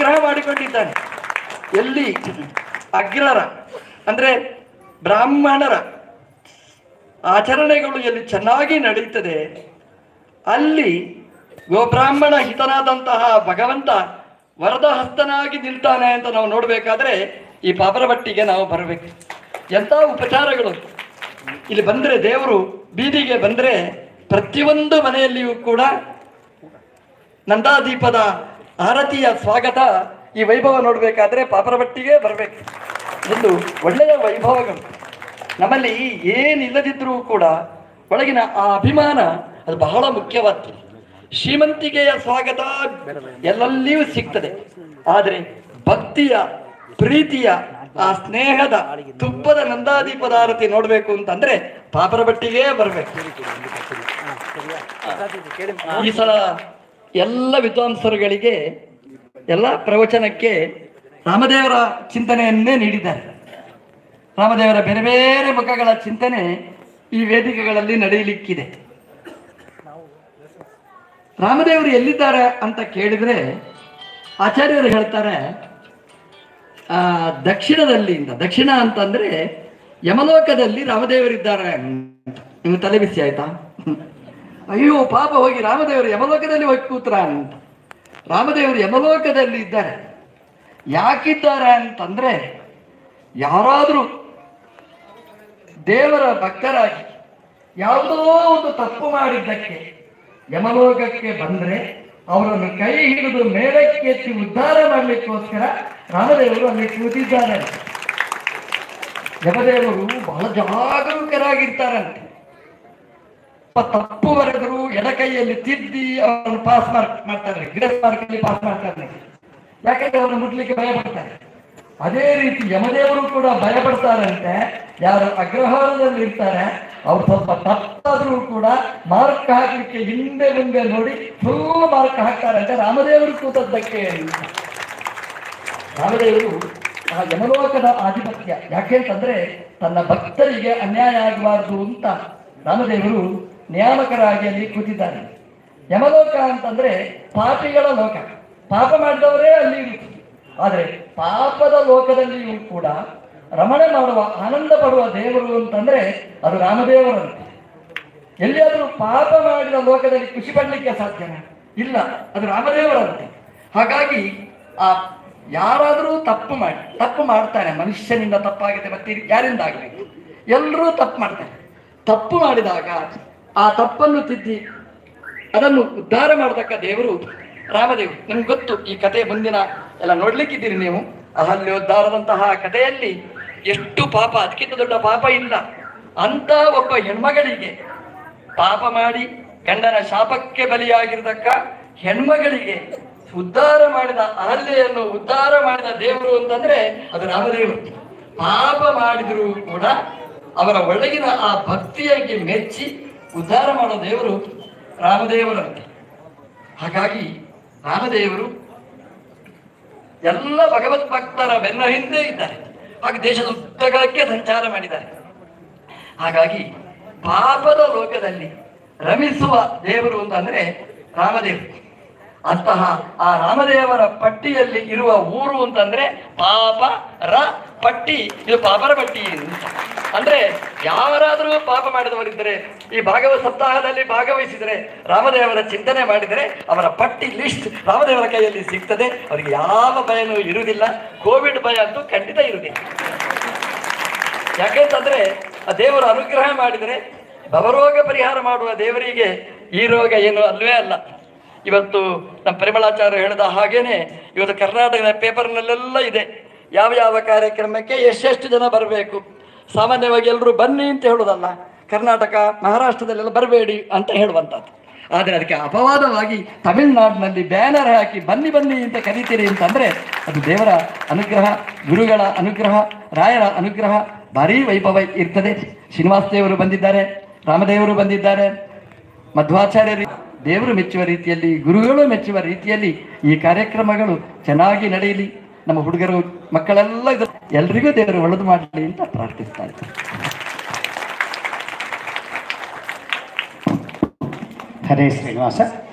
ಅನುಗ್ರಹ ಮಾಡಿಕೊಂಡಿದ್ದಾನೆ ಎಲ್ಲಿ ಅಗ್ರರ ಅಂದ್ರೆ ಬ್ರಾಹ್ಮಣರ ಆಚರಣೆಗಳು ಎಲ್ಲಿ ಚೆನ್ನಾಗಿ ನಡೀತದೆ ಅಲ್ಲಿ ಗೋಬ್ರಾಹ್ಮಣ ಹಿತನಾದಂತಹ ಭಗವಂತ ವರದ ಹಸ್ತನಾಗಿ ನಿಲ್ತಾನೆ ಅಂತ ನಾವು ನೋಡಬೇಕಾದ್ರೆ ಈ ಪಾಪರಬಟ್ಟಿಗೆ ನಾವು ಬರಬೇಕು ಎಂಥ ಉಪಚಾರಗಳು ಇಲ್ಲಿ ಬಂದರೆ ದೇವರು ಬೀದಿಗೆ ಬಂದರೆ ಪ್ರತಿಯೊಂದು ಮನೆಯಲ್ಲಿಯೂ ಕೂಡ ನಂದಾದೀಪದ ಆರತಿಯ ಸ್ವಾಗತ ಈ ವೈಭವ ನೋಡಬೇಕಾದ್ರೆ ಪಾಪರಬಟ್ಟಿಗೆ ಬರಬೇಕು ಒಂದು ಒಳ್ಳೆಯ ವೈಭವಗಳು ನಮ್ಮಲ್ಲಿ ಏನಿಲ್ಲದಿದ್ರೂ ಕೂಡ ಒಳಗಿನ ಆ ಅಭಿಮಾನ ಅದು ಬಹಳ ಮುಖ್ಯವಾದ್ದು ಶ್ರೀಮಂತಿಕೆಯ ಸ್ವಾಗತ ಎಲ್ಲೆಲ್ಲಿಯೂ ಸಿಗ್ತದೆ ಆದರೆ ಭಕ್ತಿಯ ಪ್ರೀತಿಯ ಆ ಸ್ನೇಹದ ತುಪ್ಪದ ನಂದಾದೀಪದ ಆರತಿ ನೋಡಬೇಕು ಅಂತಂದ್ರೆ ಪಾಪರಬಟ್ಟಿಗೆ ಬರಬೇಕು ಈ ಸಲ ಎಲ್ಲ ವಿದ್ವಾಂಸರುಗಳಿಗೆ ಎಲ್ಲ ಪ್ರವಚನಕ್ಕೆ ರಾಮದೇವರ ಚಿಂತನೆಯನ್ನೇ ನೀಡಿದ್ದಾರೆ ರಾಮದೇವರ ಬೇರೆ ಬೇರೆ ಮುಖಗಳ ಚಿಂತನೆ ಈ ವೇದಿಕೆಗಳಲ್ಲಿ ನಡೆಯಲಿಕ್ಕಿದೆ ರಾಮದೇವರು ಎಲ್ಲಿದ್ದಾರೆ ಅಂತ ಕೇಳಿದ್ರೆ ಆಚಾರ್ಯರು ಹೇಳ್ತಾರೆ ಆ, ದಕ್ಷಿಣದಲ್ಲಿ ಅಂತ ದಕ್ಷಿಣ ಅಂತಂದ್ರೆ ಯಮಲೋಕದಲ್ಲಿ ರಾಮದೇವರಿದ್ದಾರೆ ಅಂತ ನಿಮ್ಗೆ ತಲೆ ಬಿಸಿ ಆಯ್ತಾ ಅಯ್ಯೋ ಪಾಪ ಹೋಗಿ ರಾಮದೇವರು ಯಮಲೋಕದಲ್ಲಿ ಹೋಗಿ ಕೂತ್ರ ಅಂತ ರಾಮದೇವರು ಯಮಲೋಕದಲ್ಲಿ ಇದ್ದಾರೆ ಯಾಕಿದ್ದಾರೆ ಅಂತಂದ್ರೆ ಯಾರಾದರೂ ದೇವರ ಭಕ್ತರಾಗಿ ಯಾವುದೋ ಒಂದು ತಪ್ಪು ಮಾಡಿದ್ದಕ್ಕೆ ಯಮಲೋಕಕ್ಕೆ ಬಂದ್ರೆ ಅವರನ್ನು ಕೈ ಹಿಡಿದು ಮೇಲಕ್ಕೆ ಎತ್ತಿ ಉದ್ಧಾರ ಮಾಡಲಿಕ್ಕೋಸ್ಕರ ರಾಮದೇವರು ಅಲ್ಲಿ ಕೂತಿದ್ದಾರೆ ಯಮದೇವರು ಬಹಳ ಜಾಗರೂಕರಾಗಿರ್ತಾರಂತೆ ಪ- ತಪ್ಪು ಬರೆದರು ಎಡಕೈಯಲ್ಲಿ ತಿದ್ದಿ ಅವರನ್ನು ಪಾಸ್ ಮಾರ್ಕ್ ಮಾಡ್ತಾರೆ ಗ್ರೇಸ್ ಮಾರ್ಕ್ ಅಲ್ಲಿ ಪಾಸ್ ಮಾಡ್ತಾರೆ ಯಾಕಂದ್ರೆ ಅವರನ್ನು ಮುಟ್ಲಿಕ್ಕೆ ಭಯ ಪಡ್ತಾರೆ ಅದೇ ರೀತಿ ಯಮದೇವರು ಕೂಡ ಭಯ ಪಡ್ತಾರಂತೆ ಯಾರು ಅಗ್ರಹಾರದಲ್ಲಿ ಇರ್ತಾರೆ ಅವ್ರು ಸ್ವಲ್ಪ ತಪ್ಪಾದ್ರೂ ಕೂಡ ಮಾರ್ಕ್ ಹಾಕ್ಲಿಕ್ಕೆ ಹಿಂದೆ ಮುಂದೆ ನೋಡಿ ಫುಲ್ ಮಾರ್ಕ್ ಹಾಕ್ತಾರಂತೆ ರಾಮದೇವರು ಕೂತದ್ದಕ್ಕೆ ಅಂತ. ರಾಮದೇವರು ಆ ಯಮಲೋಕದ ಆಧಿಪತ್ಯ ಯಾಕೆಂತಂದ್ರೆ ತನ್ನ ಭಕ್ತರಿಗೆ ಅನ್ಯಾಯ ಆಗಬಾರದು ಅಂತ ರಾಮದೇವರು ನಿಯಾಮಕರಾಗಿ ಅಲ್ಲಿ ಕೂತಿದ್ದಾರೆ ಯಮಲೋಕ ಅಂತಂದ್ರೆ ಪಾಪಿಗಳ ಲೋಕ ಪಾಪ ಮಾಡಿದವರೇ ಅಲ್ಲಿ ಇರುವುದು ಆದರೆ ಪಾಪದ ಲೋಕದಲ್ಲಿಯೂ ಕೂಡ ರಮಣೆ ಮಾಡುವ ಆನಂದ ಪಡುವ ದೇವರು ಅಂತಂದ್ರೆ ಅದು ರಾಮದೇವರಂತೆ ಎಲ್ಲಿಯಾದರೂ ಪಾಪ ಮಾಡಿದ ಲೋಕದಲ್ಲಿ ಖುಷಿ ಪಡಲಿಕ್ಕೆ ಸಾಧ್ಯನಾ ಇಲ್ಲ ಅದು ರಾಮದೇವರಂತೆ ಹಾಗಾಗಿ ಆ ಯಾರಾದರೂ ತಪ್ಪು ಮಾಡಿ ತಪ್ಪು ಮಾಡ್ತಾನೆ ಮನುಷ್ಯನಿಂದ ತಪ್ಪಾಗಿದೆ ಮತ್ತೆ ಯಾರಿಂದ ಆಗಬೇಕು ಎಲ್ಲರೂ ತಪ್ಪು ಮಾಡ್ತಾರೆ ತಪ್ಪು ಮಾಡಿದಾಗ ಆ ತಪ್ಪನ್ನು ತಿದ್ದಿ ಅದನ್ನು ಉದ್ಧಾರ ಮಾಡತಕ್ಕ ದೇವರು ರಾಮದೇವರು ನಿಮ್ಗೆ ಗೊತ್ತು ಈ ಕಥೆ ಮುಂದಿನ ಎಲ್ಲ ನೋಡ್ಲಿಕ್ಕಿದ್ದೀರಿ ನೀವು ಅಹಲ್ಯೋದ್ಧಾರದಂತಹ ಕಥೆಯಲ್ಲಿ ಎಷ್ಟು ಪಾಪ ಅದಕ್ಕಿಂತ ದೊಡ್ಡ ಪಾಪ ಇಲ್ಲ ಅಂತ ಒಬ್ಬ ಹೆಣ್ಮಗಳಿಗೆ ಪಾಪ ಮಾಡಿ ಗಂಡನ ಶಾಪಕ್ಕೆ ಬಲಿಯಾಗಿರತಕ್ಕ ಹೆಣ್ಮಗಳಿಗೆ ಉದ್ಧಾರ ಮಾಡಿದ ಅಹಲ್ಯೆಯನ್ನು ಉದ್ಧಾರ ಮಾಡಿದ ದೇವರು ಅಂತಂದ್ರೆ ಅದು ರಾಮದೇವರು ಪಾಪ ಮಾಡಿದರೂ ಕೂಡ ಅವರ ಒಳಗಿನ ಆ ಭಕ್ತಿಯಾಗಿ ಮೆಚ್ಚಿ ಉದ್ಧಾರ ಮಾಡೋ ದೇವರು ರಾಮದೇವರಂತೆ ಹಾಗಾಗಿ ರಾಮದೇವರು ಎಲ್ಲ ಭಗವತ್ ಭಕ್ತರ ಬೆನ್ನ ಹಿಂದೆ ಇದ್ದಾರೆ ಹಾಗೆ ದೇಶದ ಉದ್ದಗಲಕ್ಕೆ ಸಂಚಾರ ಮಾಡಿದ್ದಾರೆ ಹಾಗಾಗಿ ಪಾಪದ ಲೋಕದಲ್ಲಿ ರಮಿಸುವ ದೇವರು ಅಂತಂದ್ರೆ ರಾಮದೇವರು ಅಂತಹ ಆ ರಾಮದೇವರ ಪಟ್ಟಿಯಲ್ಲಿ ಇರುವ ಊರು ಅಂತಂದ್ರೆ ಪಾಪ ರ ಪಟ್ಟಿ ಇದು ಪಾಪರ ಪಟ್ಟಿ ಅಂತ ಅಂದ್ರೆ ಯಾರಾದರೂ ಪಾಪ ಮಾಡಿದವರಿದ್ದರೆ ಈ ಭಾಗವ ಸಪ್ತಾಹದಲ್ಲಿ ಭಾಗವಹಿಸಿದರೆ ರಾಮದೇವರ ಚಿಂತನೆ ಮಾಡಿದರೆ ಅವರ ಪಟ್ಟಿ ಲಿಸ್ಟ್ ರಾಮದೇವರ ಕೈಯಲ್ಲಿ ಸಿಗ್ತದೆ ಅವರಿಗೆ ಯಾವ ಭಯನೂ ಇರುವುದಿಲ್ಲ ಕೋವಿಡ್ ಭಯ ಅಂತೂ ಖಂಡಿತ ಇರುವುದಿಲ್ಲ ಯಾಕೆಂತಂದ್ರೆ ಆ ದೇವರು ಅನುಗ್ರಹ ಮಾಡಿದರೆ ಭವರೋಗ ಪರಿಹಾರ ಮಾಡುವ ದೇವರಿಗೆ ಈ ರೋಗ ಏನು ಅಲ್ವೇ ಅಲ್ಲ ಇವತ್ತು ನಮ್ಮ ಪರಿಮಳಾಚಾರ್ಯ ಹೇಳಿದ ಹಾಗೇನೆ ಇವತ್ತು ಕರ್ನಾಟಕದ ಪೇಪರ್ನಲ್ಲೆಲ್ಲ ಇದೆ ಯಾವ ಯಾವ ಕಾರ್ಯಕ್ರಮಕ್ಕೆ ಎಷ್ಟೆಷ್ಟು ಜನ ಬರಬೇಕು ಸಾಮಾನ್ಯವಾಗಿ ಎಲ್ಲರೂ ಬನ್ನಿ ಅಂತ ಹೇಳೋದಲ್ಲ ಕರ್ನಾಟಕ ಮಹಾರಾಷ್ಟ್ರದಲ್ಲೆಲ್ಲ ಬರಬೇಡಿ ಅಂತ ಹೇಳುವಂಥದ್ದು ಆದರೆ ಅದಕ್ಕೆ ಅಪವಾದವಾಗಿ ತಮಿಳುನಾಡಿನಲ್ಲಿ ಬ್ಯಾನರ್ ಹಾಕಿ ಬನ್ನಿ ಬನ್ನಿ ಅಂತ ಕರೀತೀರಿ ಅಂತಂದ್ರೆ ಅದು ದೇವರ ಅನುಗ್ರಹ ಗುರುಗಳ ಅನುಗ್ರಹ ರಾಯರ ಅನುಗ್ರಹ ಭಾರೀ ವೈಭವ ಇರ್ತದೆ ಶ್ರೀನಿವಾಸ ದೇವರು ಬಂದಿದ್ದಾರೆ ರಾಮದೇವರು ಬಂದಿದ್ದಾರೆ ಮಧ್ವಾಚಾರ್ಯರು ದೇವರು ಮೆಚ್ಚುವ ರೀತಿಯಲ್ಲಿ ಗುರುಗಳು ಮೆಚ್ಚುವ ರೀತಿಯಲ್ಲಿ ಈ ಕಾರ್ಯಕ್ರಮಗಳು ಚೆನ್ನಾಗಿ ನಡೆಯಲಿ ನಮ್ಮ ಹುಡುಗರು ಮಕ್ಕಳೆಲ್ಲ ಇದು ಎಲ್ರಿಗೂ ದೇವರು ಒಳ್ಳೆದು ಮಾಡಲಿ ಅಂತ ಪ್ರಾರ್ಥಿಸ್ತಾರೆ ಹರೇ ಶ್ರೀನಿವಾಸ